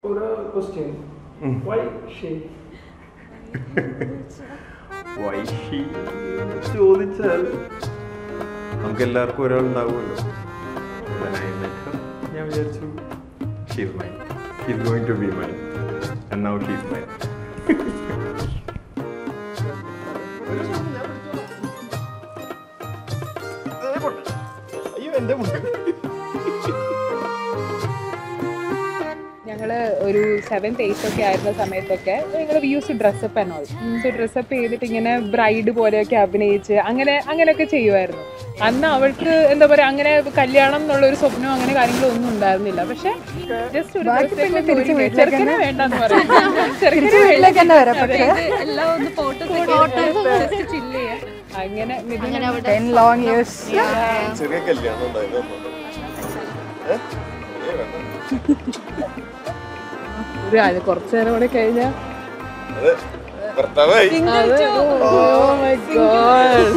ഒരു question why ഷേ വൈഷി ചോദിച്ചാൽ നമുക്ക് എല്ലാവർക്കും ഒരാളുണ്ടാവുമല്ലോ When I met her, ഞാൻ വിചാരിച്ചു she's mine she's going to be mine and now she's mine അയ്യോ എൻ്റെ മുഖം ഞങ്ങൾ ഒരു സെവൻത് എയ്ത്ത് ഒക്കെ ആയിരുന്ന സമയത്തൊക്കെ ഞങ്ങൾ use dress up and all so dress up ചെയ്തിട്ട് ഇങ്ങനെ ബ്രൈഡ് പോലെയൊക്കെ അഭിനയിച്ച് അങ്ങനെ അങ്ങനെയൊക്കെ ചെയ്യുമായിരുന്നു അന്ന് അവൾക്ക് എന്താ പറയാ അങ്ങനെ കല്യാണം എന്നുള്ള ഒരു സ്വപ്നം അങ്ങനെ കാര്യങ്ങളൊന്നും ഒന്നും ഉണ്ടായിരുന്നില്ല പക്ഷെ ജസ്റ്റ് ഒരു ബാക്കി ദിവസത്തേക്ക് പിന്നെ തിരിച്ച് ഒരു വീട്ടിലേക്ക് ചെറുക്കനെ തന്നെ- വേണ്ടെന്ന് പറയും ചെറുക്കനെ തിരിച്ച് വീട്ടിലേക്ക് തന്നെ വരാം അതെ. പക്ഷേ എല്ലാം ഒന്ന് ഫോട്ടോസ് ചില്ല് ചെയ്യാം അങ്ങനെ മിഥുന അങ്ങനെ അവിടെ ടെൻ ലോങ് ഇയേഴ്സ് ചെറിയ കല്യാണം ഉണ്ടായിരുന്നു ഒരു അത് കുറച്ചു നേരം കൂടെ കഴിഞ്ഞാൽ അത് ഭർത്താവായി Oh my god.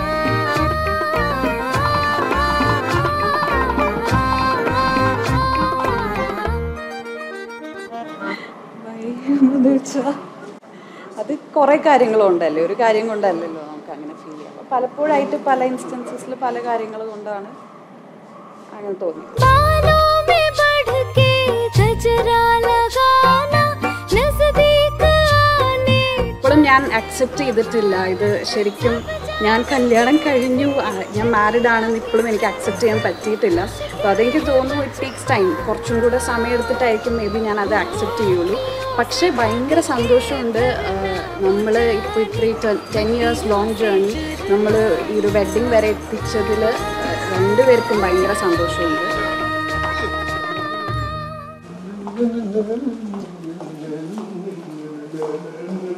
എന്ന് വെച്ചാൽ അത് കുറേ കാര്യങ്ങളുണ്ടല്ലേ ഒരു കാര്യം കൊണ്ടല്ലല്ലോ നമുക്ക് അങ്ങനെ ഫീൽ ചെയ്യാം അപ്പോൾ പലപ്പോഴായിട്ട് പല ഇൻസ്റ്റൻസസിൽ പല കാര്യങ്ങൾ കൊണ്ടാണ് അങ്ങനെ തോന്നി बालों में बढ़ के गजरा लगाना नजदीक आने ഇപ്പോഴും ഞാൻ അക്സെപ്റ്റ് ചെയ്തിട്ടില്ല ഇത് ശരിക്കും ഞാൻ കല്യാണം കഴിഞ്ഞു ആ, ഞാൻ മാരിഡ് ആണെന്ന് ഇപ്പോഴും എനിക്ക് അക്സെപ്റ്റ് ചെയ്യാൻ പറ്റിയിട്ടില്ല അപ്പോൾ അതെനിക്ക് തോന്നുന്നു ഇറ്റ് ടേക്സ് ടൈം കുറച്ചും കൂടെ സമയം എടുത്തിട്ടായിരിക്കും മേ ബി ഞാൻ അത് അക്സെപ്റ്റ് ചെയ്യുള്ളൂ പക്ഷേ ഭയങ്കര സന്തോഷമുണ്ട് നമ്മൾ ഇപ്പോൾ ഇത്രയും ടെൻ ഇയേഴ്സ് ലോങ് ജേർണി നമ്മൾ ഈ ഒരു വെഡ്ഡിങ് വരെ എത്തിച്ചതിൽ രണ്ടുപേർക്കും ഭയങ്കര സന്തോഷമുണ്ട് Thank